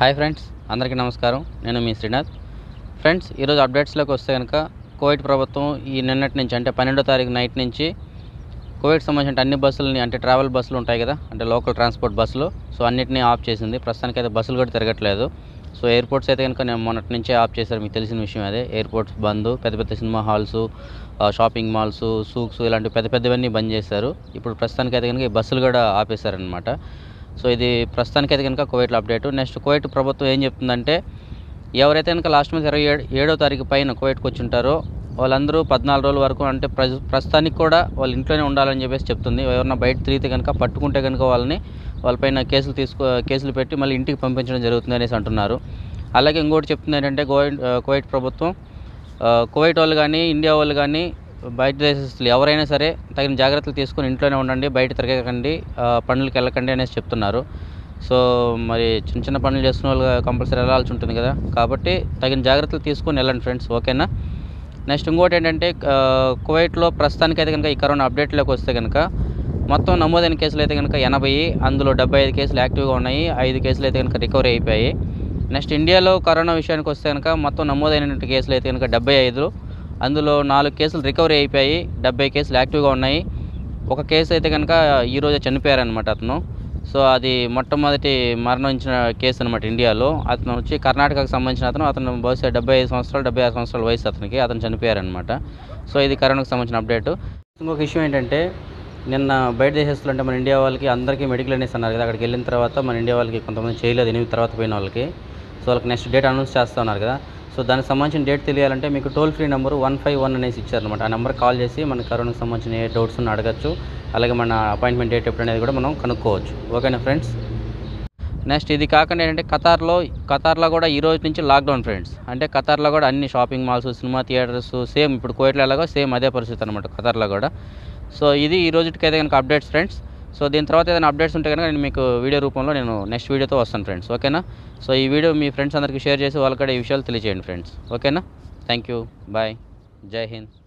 hi friends అందరికీ నమస్కారం నేను మీ శ్రీనాథ్ ఫ్రెండ్స్ ఈరోజు అప్డేట్స్లోకి వస్తే కనుక కువైట్ ప్రభుత్వం ఈ నిన్నటి నుంచి అంటే పన్నెండో తారీఖు నైట్ నుంచి కువైట్ సంబంధించిన అన్ని బస్సులని అంటే ట్రావెల్ బస్సులు ఉంటాయి కదా అంటే లోకల్ ట్రాన్స్పోర్ట్ బస్సులు సో అన్నిటినీ ఆఫ్ చేసింది ప్రస్తుతానికి అయితే బస్సులు కూడా తిరగట్లేదు సో ఎయిర్పోర్ట్స్ అయితే కనుక నేను మొన్నటి నుంచే ఆఫ్ చేశారు మీకు తెలిసిన విషయం అదే ఎయిర్పోర్ట్స్ బంద్ పెద్ద పెద్ద cinema halls shopping malls souks ఇలాంటి పెద్ద పెద్దవన్నీ బంద్ చేశారు ఇప్పుడు ప్రస్తుతానికి అయితే కనుక ఈ బస్సులు కూడా ఆపేశారనమాట సో ఇది ప్రస్తుతానికి అయితే కనుక కువైట్లో అప్డేట్ నెక్స్ట్ కువైట్ ప్రభుత్వం ఏం చెప్తుందంటే ఎవరైతే కనుక లాస్ట్ మంత్ ఇరవై ఏడు ఏడో తారీఖు పైన కువైట్కి వచ్చి ఉంటారో వాళ్ళందరూ పద్నాలుగు రోజుల వరకు అంటే ప్రజ ప్రస్తుతానికి కూడా వాళ్ళు ఇంట్లోనే ఉండాలని చెప్పేసి చెప్తుంది ఎవరన్నా బయట తిరిగితే కనుక పట్టుకుంటే కనుక వాళ్ళని వాళ్ళపైన కేసులు తీసుకో కేసులు పెట్టి మళ్ళీ ఇంటికి పంపించడం జరుగుతుంది అనేసి అంటున్నారు అలాగే ఇంకోటి చెప్తుంది ఏంటంటే కువైట్ కువైట్ ప్రభుత్వం ఆ, కువైట్ వాళ్ళు కానీ ఇండియా వాళ్ళు కానీ బయట దేశస్తులు ఎవరైనా సరే తగిన జాగ్రత్తలు తీసుకొని ఇంట్లోనే ఉండండి బయట తిరగకండి ఆ, పనులకు వెళ్ళకండి అనేసి చెప్తున్నారు సో మరి చిన్న చిన్న పనులు చేసుకునే వాళ్ళు కంపల్సరీ వెళ్ళాల్సి ఉంటుంది కదా కాబట్టి తగిన జాగ్రత్తలు తీసుకొని వెళ్ళండి ఫ్రెండ్స్ ఓకేనా నెక్స్ట్ ఇంకోటి ఏంటంటే ఆ, కువైట్లో ప్రస్తుతానికి అయితే కనుక ఈ కరోనా అప్డేట్లోకి వస్తే కనుక మొత్తం నమోదైన కేసులు అయితే కనుక ఎనభై అందులో డెబ్బై ఐదు కేసులు యాక్టివ్గా ఉన్నాయి ఐదు కేసులు అయితే కనుక రికవరీ అయిపోయాయి నెక్స్ట్ ఇండియాలో కరోనా విషయానికి వస్తే కనుక మొత్తం నమోదైన కేసులు అయితే కనుక డెబ్బై ఐదు అందులో నాలుగు కేసులు రికవరీ అయిపోయాయి డెబ్బై కేసులు యాక్టివ్గా ఉన్నాయి ఒక కేసు అయితే కనుక ఈరోజే చనిపోయారనమాట అతను సో అది మొట్టమొదటి మరణించిన కేసు అనమాట ఇండియాలో అతను వచ్చి కర్ణాటకకు సంబంధించిన అతను అతను బహుశా డెబ్బై ఐదు సంవత్సరాలు డెబ్బై ఆరు సంవత్సరాల వయసు అతనికి అతను చనిపోయారనమాట సో ఇది కరోనాకు సంబంధించిన అప్డేట్ ఇంకొక విషయం ఏంటంటే నిన్న బయట దేశస్తులు అంటే మన ఇండియా వాళ్ళకి అందరికీ మెడికల్ అనేసి అన్నారు కదా అక్కడికి వెళ్ళిన తర్వాత మన ఇండియా వాళ్ళకి కొంతమంది చేయలేదు ఎనిమిది తర్వాత పోయిన వాళ్ళకి సో వాళ్ళకి నెక్స్ట్ డేట్ అనౌన్స్ చేస్తూ ఉన్నారు కదా సో దానికి సంబంధించిన డేట్ తెలియాలంటే మీకు toll free number one five one అనేసి ఇచ్చారనమాట ఆ నెంబర్ కాల్ చేసి మన కరోనాకు సంబంధించిన ఏ డౌట్స్ ఉన్నా అడగచ్చు అలాగే మన అపాయింట్మెంట్ డేట్ ఎప్పుడు అనేది కూడా మనం కనుక్కోవచ్చు ఓకేనా ఫ్రెండ్స్ నెక్స్ట్ ఇది కాకుండా ఏంటంటే ఖతార్లో ఖతార్లో కూడా ఈ రోజు నుంచి లాక్డౌన్ ఫ్రెండ్స్ అంటే ఖతార్లో కూడా అన్ని shopping malls cinema theatres same ఇప్పుడు కోయిట్లో ఎలాగో సేమ్ అదే పరిస్థితి అనమాట ఖతార్లో కూడా సో ఇది ఈ రోజుకైతే కనుక అప్డేట్స్ ఫ్రెండ్స్ సో దీని తర్వాత ఏదైనా అప్డేట్స్ ఉంటే కనుక నేను మీకు వీడియో రూపంలో నేను నెక్స్ట్ వీడియోతో వస్తాను ఫ్రెండ్స్ ఓకేనా సో ఈ వీడియో మీ ఫ్రెండ్స్ అందరికీ షేర్ చేసి వాళ్ళకి కూడా ఈ విషయాలు తెలియజేయండి ఫ్రెండ్స్ ఓకేనా థ్యాంక్ యూ బాయ్ జై హింద్